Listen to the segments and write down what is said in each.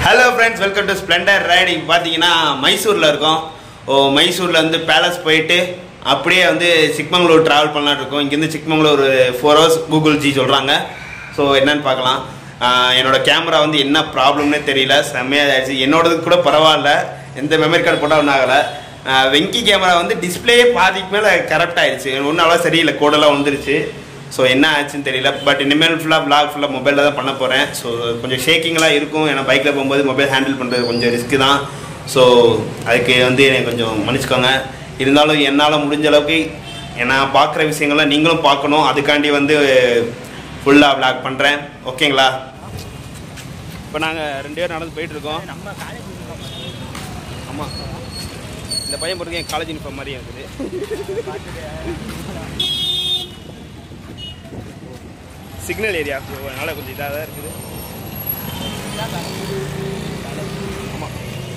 Hello friends welcome to Splendor riding பார்த்தீங்கன்னா மைசூரில் இருக்கோம் ஓ மைசூரில் வந்து பேலஸ் போயிட்டு அப்படியே வந்து சிக்மங்களூர் ட்ராவல் பண்ணலான்னு இருக்கோம் இங்கேருந்து சிக்மங்களூர் ஒரு ஃபோர் ஹவர்ஸ் கூகுள் ஜி சொல்கிறாங்க ஸோ என்னன்னு பார்க்கலாம் ஆஹ் என்னோட கேமரா வந்து என்ன ப்ராப்ளம்னே தெரியல செம்மையாக ஆயிடுச்சு என்னோடது கூட பரவாயில்ல எந்த மெமரி கார்டு போட்டால் ஒன்றும் ஆகலை ஆஹ் வெங்கி கேமரா வந்து டிஸ்பிளேயே பாதிக்கு மேலே கரெக்ட் ஆயிடுச்சு ஒன்றும் அவ்வளோ சரியில்லை கோடெல்லாம் வந்துருச்சு ஸோ என்ன ஆச்சுன்னு தெரியல பட் இனிமேல் ஃபுல்லாக vlog ஃபுல்லாக மொபைலில் தான் பண்ண போகிறேன் ஸோ கொஞ்சம் ஷேக்கிங்லாம் இருக்கும் ஏன்னா பைக்கில் போகும்போது மொபைல் ஹேண்டில் பண்ணுறது கொஞ்சம் ரிஸ்க்கு தான் ஸோ அதுக்கு வந்து எனக்கு கொஞ்சம் மன்னிச்சுக்கோங்க இருந்தாலும் என்னால் முடிஞ்ச அளவுக்கு நான் பார்க்குற விஷயங்கள்லாம் நீங்களும் பார்க்கணும் அதுக்காண்டி வந்து ஃபுல்லாக vlog பண்ணுறேன் ஓகேங்களா இப்போ நாங்கள் ரெண்டு பேரும் நடந்து போயிட்டுருக்கோம் நம்ம காலேஜ் ஆமாம் இந்த பையன் பொறுத்து என் காலேஜ் யூனிஃபார்ம் மாதிரியே இருக்குது சிக்னல் ஏரியா அதனால கொஞ்சம் இதாக தான் இருக்குது ஆமாம்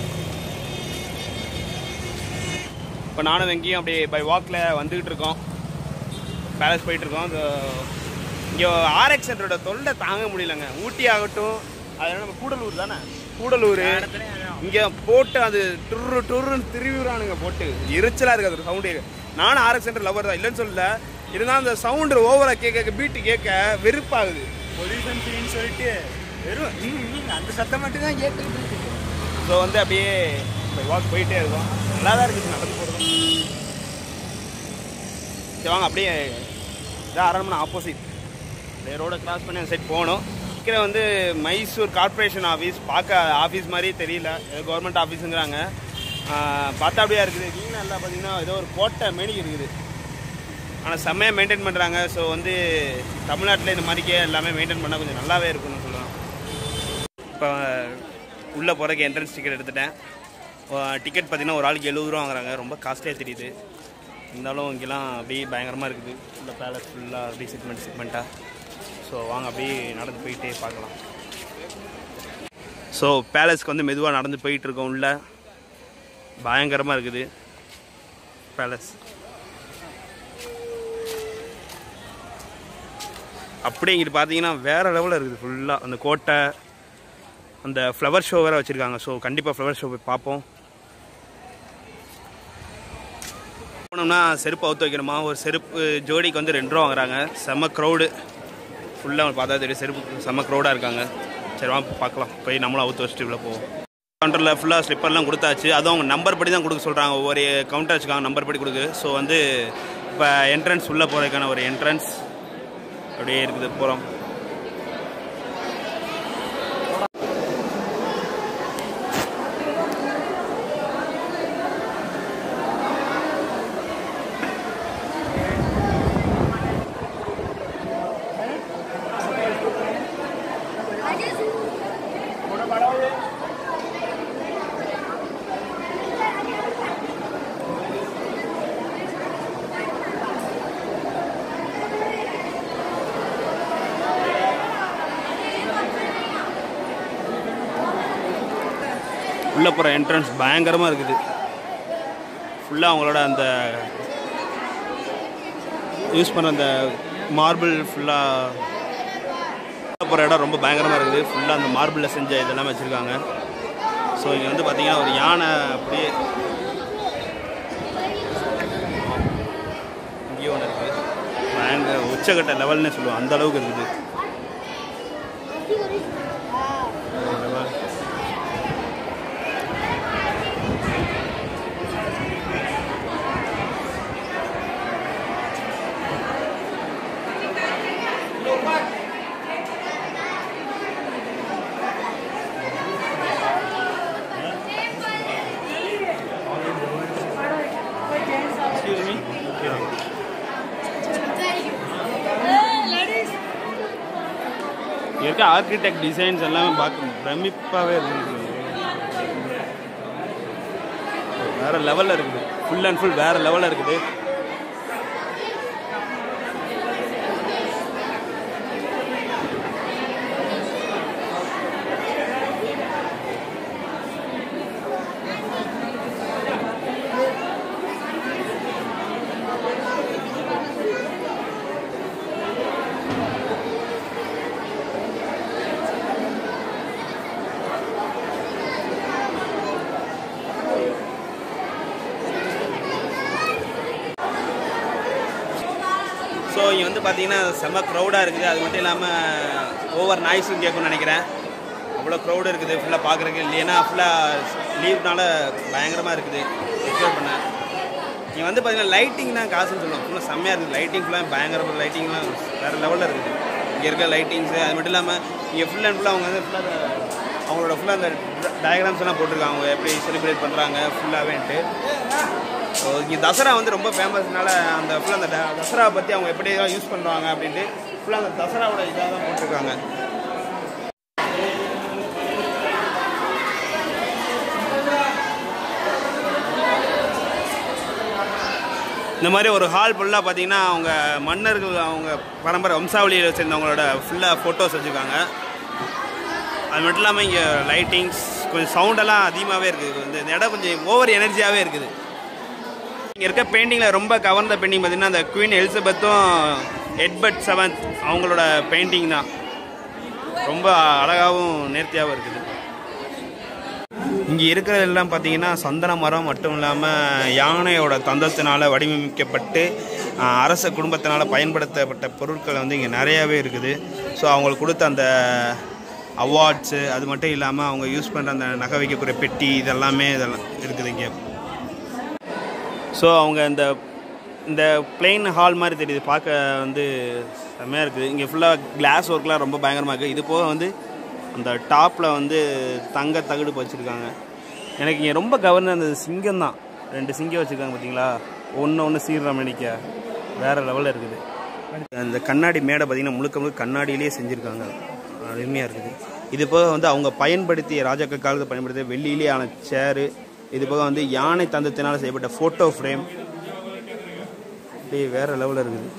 இப்போ நானும் வெங்கியும் அப்படியே பை வாக்கில் வந்துக்கிட்டு இருக்கோம் பேலஸ் போயிட்டு இருக்கோம் இந்த இங்கே ஆர்எக்ஸ் சென்டரோட தொல்லை தாங்க முடியலங்க ஊட்டி ஆகட்டும் அதனால நம்ம கூடலூர் தானே கூடலூர் இங்கே போட்டு அது டுர்ரு டுர்ருன்னு திருவிறானுங்க போட்டு எரிச்சலாக இருக்குது அது சவுண்டு நானும் ஆர்எக்ஸ் சென்டர் லவர் தான் இல்லைன்னு சொல்லல இருந்தாலும் அந்த சவுண்டு ஓவராக கேட்க பீட்டு கேட்க வெறுப்பாகுது பொல்யூஷன் ஃப்ரீன்னு சொல்லிட்டு வெறும் ம், ம், அந்த சத்தம் மட்டும் தான் கேட்டுக்கிட்டு இருக்கு ஸோ வந்து அப்படியே வாக் போயிட்டே இருக்கோம் நல்லா தான் இருக்குது நடந்து போகிறதும் சரி வாங்க அப்படியே இதான் அரண்மனை ஆப்போசிட் இந்த ரோடை கிராஸ் பண்ணி அந்த சைட் போகணும் சீக்கிரம் வந்து மைசூர் கார்ப்பரேஷன் ஆஃபீஸ் பார்க்க ஆஃபீஸ் மாதிரி தெரியல ஏதோ கவர்மெண்ட் ஆஃபீஸுங்கிறாங்க ஆஹ் பார்த்தா அப்படியா இருக்குது நீங்கள் நல்லா பார்த்தீங்கன்னா ஏதோ ஒரு கோட்டை மேனிக்கு இருக்குது ஆனால் செம்மையாக மெயின்டைன் பண்ணுறாங்க ஸோ வந்து தமிழ்நாட்டில் இந்த மாதிரிக்கே எல்லாமே மெயின்டைன் பண்ணால் கொஞ்சம் நல்லாவே இருக்கும்னு சொல்லலாம் இப்போ உள்ளே போகிறதுக்கு என்ட்ரன்ஸ் டிக்கெட் எடுத்துட்டேன் டிக்கெட் பார்த்தீங்கன்னா ஒரு ஆளுக்கு எழுபது ரூபா வாங்குறாங்க ரொம்ப காஸ்ட்லியாக தெரியுது இருந்தாலும் இங்கெல்லாம் அப்படியே பயங்கரமாக இருக்குது உள்ள பேலஸ் ஃபுல்லாக அப்படியே செக்மெண்ட் செக்மெண்ட்டாக ஸோ வாங்க அப்படியே நடந்து போயிட்டே பார்க்கலாம் ஸோ பேலஸ்க்கு வந்து மெதுவாக நடந்து போயிட்டு இருக்கோம் உள்ள பயங்கரமாக இருக்குது பேலஸ் அப்படியே இங்கிட்டு பார்த்தீங்கன்னா வேறு லெவலில் இருக்குது ஃபுல்லாக அந்த கோட்டை அந்த ஃப்ளவர் ஷோ வேறு வச்சுருக்காங்க ஸோ கண்டிப்பாக ஃப்ளவர் ஷோ போய் பார்ப்போம் போனோம்னா செருப்பு அவுத்து வைக்கணுமா ஒரு செருப்பு ஜோடிக்கு வந்து ரெண்டு ரூபா வாங்குறாங்க செம்ம க்ரௌடு ஃபுல்லாக பார்த்தா தெரியும் செருப்பு செம்ம க்ரௌடாக இருக்காங்க சரி வாங்க பார்க்கலாம் போய் நம்மளும் அவுத்து வச்சுட்டு இவ்வளோ போவோம் கவுண்டரில் ஃபுல்லாக ஸ்லிப்பர்லாம் கொடுத்தாச்சு அதுவும் அவங்க நம்பர் படி தான் கொடுக்க சொல்கிறாங்க ஒவ்வொரு கவுண்டர் வச்சுக்காங்க நம்பர் படி கொடுக்கு ஸோ வந்து இப்போ என்ட்ரன்ஸ் உள்ளே போகிறதுக்கான ஒரு என்ட்ரன்ஸ் அப்படியே இருக்குது போகிறோம் உள்ளே போகிற என்ட்ரன்ஸ் பயங்கரமாக இருக்குது ஃபுல்லாக அவங்களோட அந்த யூஸ் பண்ண அந்த மார்பிள் ஃபுல்லாக போகிற இடம் ரொம்ப பயங்கரமாக இருக்குது ஃபுல்லாக அந்த மார்பிளில் செஞ்ச இதெல்லாம் வச்சுருக்காங்க ஸோ இங்கே வந்து பார்த்தீங்கன்னா ஒரு யானை அப்படியே இங்கேயும் ஒன்று இருக்குது பயங்கர உச்சக்கட்ட லெவல்னு சொல்லுவோம் அந்த அளவுக்கு இருக்குது Excuse me? இங்க இருக்க ஆர்கிடெக்ட் டிசைன்ஸ் எல்லாமே பார்க்க பிரமிப்பாகவே இருக்குது வேற லெவலில் இருக்குது ஃபுல் அண்ட் ஃபுல் வேற லெவலில் இருக்குது இங்கே வந்து பார்த்தீங்கன்னா செம்ம க்ரௌடாக இருக்குது அது மட்டும் இல்லாமல் ஓவர் நாய்ஸும் கேட்கும்னு நினைக்கிறேன் அவ்வளோ க்ரௌடு இருக்குது ஃபுல்லாக பார்க்குறதுக்கு இல்லைன்னா ஃபுல்லாக லீவ்னால பயங்கரமாக இருக்குது எக்ஸ்ப்ளோர் பண்ண இங்கே வந்து பார்த்தீங்கன்னா லைட்டிங் தான் காசுன்னு சொல்லுவோம் ஃபுல்லாக செம்மையாக இருக்குது லைட்டிங் ஃபுல்லாக பயங்கர லைட்டிங்லாம் வேறு லெவலில் இருக்குது இங்கே இருக்க லைட்டிங்ஸு அது மட்டும் இல்லாமல் இங்கே ஃபுல் அண்ட் ஃபுல்லாக அவங்க வந்து ஃபுல்லாக அவங்களோட ஃபுல்லாக அந்த டயக்ராம்ஸ் எல்லாம் போட்டிருக்காங்க அவங்க எப்படி செலிப்ரேட் பண்ணுறாங்க ஃபுல்லாகவேன்ட்டு ஸோ இங்கே தசரா வந்து ரொம்ப ஃபேமஸ்னால அந்த ஃபுல்லாக அந்த ட- தசராவை பற்றி அவங்க எப்படி யூஸ் பண்ணுறாங்க அப்படின்ட்டு ஃபுல்லாக அந்த தசராவோட இதாக தான் போட்டிருக்காங்க இந்த மாதிரி ஒரு ஹால் ஃபுல்லாக பார்த்தீங்கன்னா அவங்க மன்னர்கள் அவங்க பரம்பரை வம்சாவளியில் சேர்ந்தவங்களோட ஃபுல்லாக ஃபோட்டோஸ் வச்சுருக்காங்க அது மட்டும் இல்லாமல் இங்கே லைட்டிங்ஸ் கொஞ்சம் சவுண்டெல்லாம் அதிகமாகவே இருக்குது இந்த இந்த இடம் கொஞ்சம் ஓவர் எனர்ஜியாகவே இருக்குது இங்கே இருக்க பெயிண்டிங்கில் ரொம்ப கவர்ந்த பெயிண்டிங் பார்த்தீங்கன்னா அந்த குவீன் எலிசபெத்தும் எட்பர்ட் செவன்த் அவங்களோட பெயிண்டிங் தான் ரொம்ப அழகாகவும் நேர்த்தியாகவும் இருக்குது இங்கே இருக்கிறதெல்லாம் பார்த்தீங்கன்னா சந்தன மரம் மட்டும் இல்லாமல் யானையோட தந்தத்தினால வடிவமைக்கப்பட்டு ஆஹ், அரச குடும்பத்தினால் பயன்படுத்தப்பட்ட பொருட்கள் வந்து இங்கே நிறையாவே இருக்குது ஸோ அவங்களுக்கு கொடுத்த அந்த அவார்ட்ஸு அது மட்டும் இல்லாமல் அவங்க யூஸ் பண்ணுற அந்த நகை வைக்கக்கூடிய பெட்டி இதெல்லாமே இதெல்லாம் இருக்குது இங்கே ஸோ அவங்க இந்த இந்த பிளெயின் ஹால் மாதிரி தெரியுது பார்க்க வந்து செம்மையாக இருக்குது இங்கே ஃபுல்லாக கிளாஸ் ஒர்க்லாம் ரொம்ப பயங்கரமாக இருக்குது இது போக வந்து அந்த டாப்பில் வந்து தங்க தகடு வச்சுருக்காங்க எனக்கு இங்கே ரொம்ப கவர்னர் அந்த சிங்கம் தான் ரெண்டு சிங்கம் வச்சுருக்காங்க பார்த்தீங்களா ஒன்று ஒன்று சீரமணிக்க வேறு லெவலில் இருக்குது அந்த கண்ணாடி மேடை பார்த்தீங்கன்னா முழுக்க முழுக்க கண்ணாடியிலேயே செஞ்சுருக்காங்க அருமையாக இருக்குது இது போக வந்து அவங்க பயன்படுத்திய ராஜாக்கள் காலத்தில் பயன்படுத்திய வெள்ளியிலே ஆன சேரு இது போக வந்து யானை தந்தத்தினால் செய்யப்பட்ட ஃபோட்டோ ஃப்ரேம் அப்படியே வேற லெவலில் இருக்குது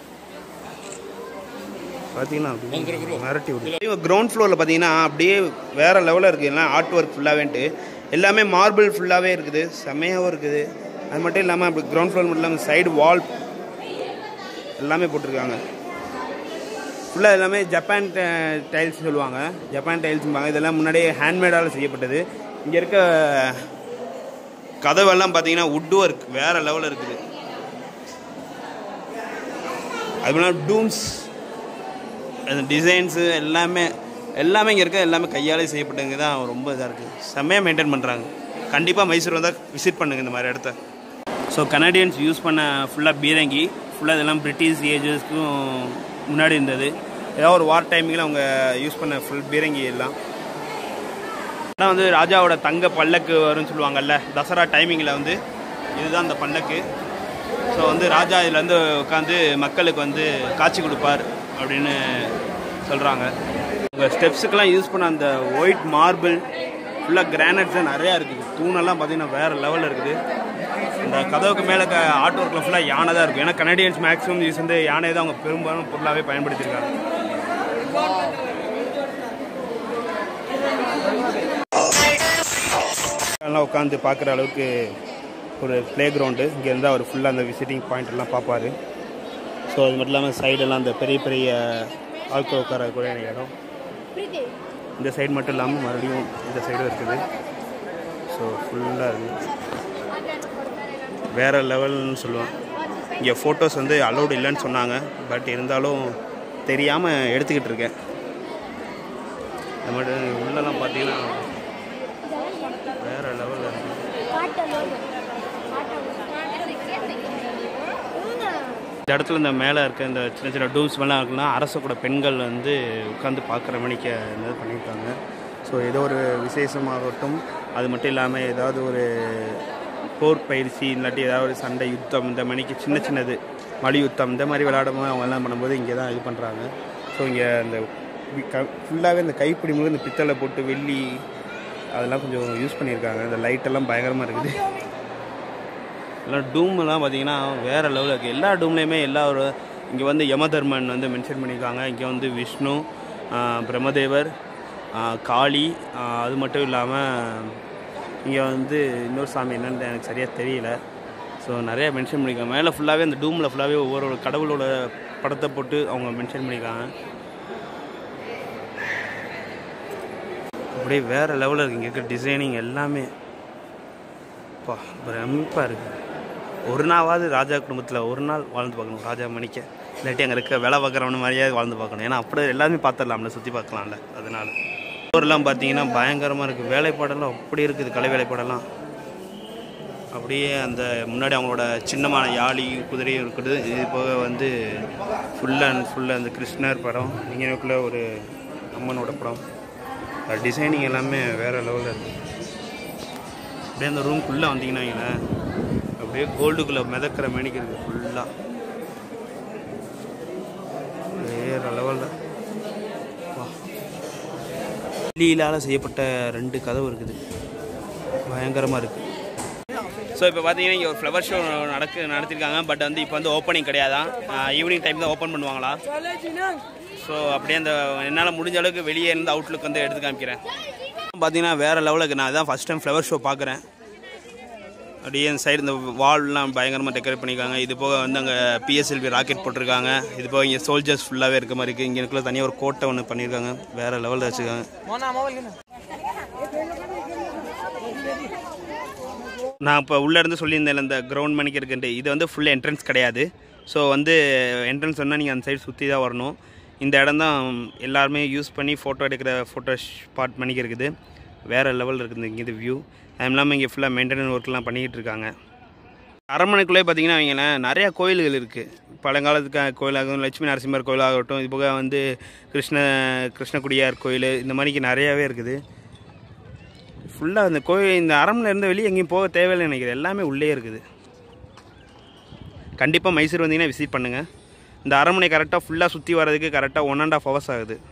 பார்த்தீங்கன்னா அப்படியே மிரட்டி விடுது கிரவுண்ட் ஃப்ளோரில் பார்த்தீங்கன்னா அப்படியே வேற லெவலில் இருக்குது எல்லாம் ஆர்ட் ஒர்க் ஃபுல்லாகவேன்ட்டு எல்லாமே மார்பிள் ஃபுல்லாகவே இருக்குது செம்மையாகவும் இருக்குது அது மட்டும் இல்லாமல் அப்படி கிரவுண்ட் ஃப்ளோர் மட்டும் இல்லாமல் சைடு வால் எல்லாமே போட்டிருக்காங்க ஃபுல்லாக எல்லாமே ஜப்பான் டைல்ஸ் சொல்லுவாங்க ஜப்பான் டைல்ஸ்பாங்க இதெல்லாம் முன்னாடியே ஹேண்ட்மேடால் செய்யப்பட்டது இங்கே இருக்க கதவெல்லாம் பார்த்தீங்கன்னா வுட் ஒர்க் வேற லெவலில் இருக்குது அது இல்லாமல் டூம்ஸ் அந்த டிசைன்ஸு எல்லாமே எல்லாமே இங்கே இருக்க எல்லாமே கையாலே செய்யப்பட்டவங்க தான் ரொம்ப இதாக இருக்குது செம்மையாக மெயின்டைன் பண்ணுறாங்க கண்டிப்பாக மைசூர் வந்தால் விசிட் பண்ணுங்கள் இந்த மாதிரி இடத்த ஸோ கனடியன்ஸ் யூஸ் பண்ண ஃபுல்லாக பீரங்கி ஃபுல்லாக இதெல்லாம் பிரிட்டிஷ் ஏஜஸ்க்கும் முன்னாடி இருந்தது ஏதாவது ஒரு வார் டைமிங்கில் அவங்க யூஸ் பண்ண ஃபுல் பீரங்கி எல்லாம் அதான் வந்து ராஜாவோட தங்க பல்லக்கு வரும்னு சொல்லுவாங்கல்ல தசரா டைமிங்கில் வந்து இதுதான் அந்த பல்லக்கு ஸோ வந்து ராஜா இதில் வந்து உட்காந்து மக்களுக்கு வந்து காட்சி கொடுப்பார் அப்படின்னு சொல்கிறாங்க உங்கள் ஸ்டெப்ஸுக்கெல்லாம் யூஸ் பண்ண அந்த ஒயிட் மார்பிள் ஃபுல்லாக கிரானைட்ஸ் நிறையா இருக்குது தூணெல்லாம் பார்த்தீங்கன்னா வேறு லெவலில் இருக்குது இந்த கதவுக்கு மேலே ஆர்ட் ஒர்க்கில் ஃபுல்லாக யானை தான் இருக்கும் ஏன்னா கனடியன்ஸ் மேக்ஸிமம் யூஸ் வந்து யானை தான் அவங்க பெரும்பாலும் பொருளாகவே பயன்படுத்தியிருக்காங்க எல்லாம் உட்காந்து பார்க்குற அளவுக்கு ஒரு ப்ளே கிரவுண்டு இங்கே இருந்தால் அவர் ஃபுல்லாக அந்த விசிட்டிங் பாயிண்ட் எல்லாம் பார்ப்பாரு ஸோ அது மட்டும் இல்லாமல் சைடெல்லாம் அந்த பெரிய பெரிய ஆட்கள் உட்காரக்கூடிய இடம் இந்த சைடு மட்டும் இல்லாமல் மறுபடியும் இந்த சைடும் இருக்குது ஸோ ஃபுல்லாக இருக்குது வேறு லெவல்னு சொல்லுவேன் இங்கே ஃபோட்டோஸ் வந்து அலௌடு இல்லைன்னு சொன்னாங்க பட் இருந்தாலும் தெரியாமல் எடுத்துக்கிட்டு இருக்கேன் அது மட்டும் உள்ளெல்லாம் பார்த்தீங்கன்னா வேறு லெவலில் இருக்குது இந்த இடத்துல இந்த மேலே இருக்க இந்த சின்ன சின்ன டூம்ஸ் எல்லாம் இருக்குன்னா அரச கூட பெண்கள் வந்து உட்காந்து பார்க்குற மணிக்க இது பண்ணியிருக்காங்க ஸோ ஏதோ ஒரு விசேஷமாகட்டும் அது மட்டும் இல்லாமல் ஏதாவது ஒரு போர் பயிற்சி இல்லாட்டி ஏதாவது ஒரு சண்டை யுத்தம் இந்த மணிக்கு சின்ன சின்னது மலி யுத்தம் இந்த மாதிரி விளையாடும்போது அவங்க எல்லாம் பண்ணும்போது இங்கே தான் இது பண்ணுறாங்க ஸோ இங்கே இந்த ஃபுல்லாகவே இந்த கைப்பிடி முழு இந்த பித்தளை போட்டு வெள்ளி அதெல்லாம் கொஞ்சம் யூஸ் பண்ணியிருக்காங்க இந்த லைட்டெல்லாம் பயங்கரமாக இருக்குது எல்லாம் டூம்லாம் பார்த்தீங்கன்னா வேறு லெவலில் இருக்குது எல்லா டூம்லேயுமே எல்லா ஒரு இங்கே வந்து யமதர்மன் வந்து மென்ஷன் பண்ணியிருக்காங்க இங்கே வந்து விஷ்ணு ஆஹ் பிரம்மதேவர் ஆஹ் காளி ஆஹ் அது மட்டும் இல்லாமல் இங்கே வந்து இன்னொரு சாமி என்னன்னு எனக்கு சரியாக தெரியல ஸோ நிறைய மென்ஷன் பண்ணியிருக்காங்க மேலே ஃபுல்லாகவே அந்த டூமில் ஃபுல்லாகவே ஒவ்வொரு ஒரு கடவுளோட படத்தை போட்டு அவங்க மென்ஷன் பண்ணியிருக்காங்க அப்படியே வேறு லெவலில் இருக்குது இங்கே இருக்க டிசைனிங் எல்லாமே அப்பா பிரமிப்பாக இருக்குது ஒரு நாளாவது ராஜா குடும்பத்தில் ஒரு நாள் வாழ்ந்து பார்க்கணும் ராஜா மணிக்க இல்லாட்டி அங்கே இருக்க வேலை பார்க்குறவன மாதிரியே வாழ்ந்து பார்க்கணும் ஏன்னா அப்படி எல்லாருமே பார்த்துடலாம்ல சுற்றி பார்க்கலாம்ல அதனால ஊர்லாம் பார்த்தீங்கன்னா பயங்கரமாக இருக்குது வேலைப்பாடெல்லாம் அப்படி இருக்குது கலை வேலைப்பாடெல்லாம் அப்படியே அந்த முன்னாடி அவங்களோட சின்னமான யாழி குதிரையும் இருக்குது இது போக வந்து ஃபுல் அண்ட் ஃபுல் அந்த கிருஷ்ணர் படம் இங்கேக்குள்ள ஒரு அம்மனோட படம் டிசைனிங் எல்லாமே வேறு லெவலில் இருக்குது அப்படியே அந்த ரூம்குள்ளே வந்தீங்கன்னா வைங்களேன், அப்படியே கோல்டுக்குள்ளே மிதக்கிற மேனிக்கு இருக்குது ஃபுல்லாக வேறு லெவலில் வா வெள்ளியிலால் செய்யப்பட்ட ரெண்டு கதவு இருக்குது பயங்கரமாக இருக்குது ஸோ இப்போ பார்த்தீங்கன்னா இங்கே ஒரு ஃப்ளவர் ஷோ நடக்கு நடத்திருக்காங்க பட் வந்து இப்போ வந்து ஓப்பனிங் கிடையாதான் ஈவினிங் டைம் தான் ஓப்பன் பண்ணுவாங்களா ஸோ அப்படியே அந்த என்னால் முடிஞ்ச அளவுக்கு வெளியே இருந்து அவுட்லுக் வந்து எடுத்து காமிக்கிறேன் பார்த்தீங்கன்னா வேறு லெவலுக்கு நான் தான் ஃபஸ்ட் டைம் ஃப்ளவர் ஷோ பார்க்குறேன் அப்படியே இந்த சைடு இந்த வால்லாம் பயங்கரமாக டெக்கரேட் பண்ணியிருக்காங்க இது போக வந்து அங்கே பிஎஸ்எல்வி ராக்கெட் போட்டிருக்காங்க இது போக இங்கே சோல்ஜர்ஸ் ஃபுல்லாகவே இருக்க மாதிரி இருக்குது இங்கே இருக்குள்ள தனியாக ஒரு கோட்டை ஒன்று பண்ணியிருக்காங்க வேறு லெவலில் வச்சுருக்காங்க நான் இப்போ உள்ளே இருந்து சொல்லியிருந்தேன் இந்த கிரவுண்ட் மணிக்கு இருக்குன்ட்டு இது வந்து ஃபுல் என்ட்ரன்ஸ் கிடையாது ஸோ வந்து என்ட்ரன்ஸ் சொன்னால் நீங்கள் அந்த சைடு சுற்றி தான் வரணும் இந்த இடம் தான் எல்லாருமே யூஸ் பண்ணி ஃபோட்டோ எடுக்கிற ஃபோட்டோ ஸ்பாட் மணிக்கு இருக்குது வேறு லெவல் இருக்குது இங்கே வியூ அது இல்லாமல் இங்கே ஃபுல்லாக மெயின்டெனன்ஸ் ஒர்க்லாம் பண்ணிக்கிட்டு இருக்காங்க அரண்மனைக்குள்ளே பார்த்தீங்கன்னா வைங்களேன் நிறையா கோயில்கள் இருக்குது பழங்காலத்துக்கு கோயிலாகட்டும் லட்சுமி நரசிம்மர் கோயிலாகட்டும் இது போக வந்து கிருஷ்ண கிருஷ்ணகுடியார் கோயில் இந்த மாதிரிக்கு நிறையாவே இருக்குது ஃபுல்லாக அந்த கோயில் இந்த அரண்மனை இருந்து வெளியே எங்கேயும் போக தேவையில்லை நினைக்கிறேன் எல்லாமே உள்ளே இருக்குது கண்டிப்பாக மைசூர் வந்தீங்கன்னா விசிட் பண்ணுங்கள் இந்த அரண்மனை கரெக்டாக ஃபுல்லாக சுற்றி வர்றதுக்கு கரெக்டாக ஒன் அண்ட் ஆஃப் ஹவர்ஸ் ஆகுது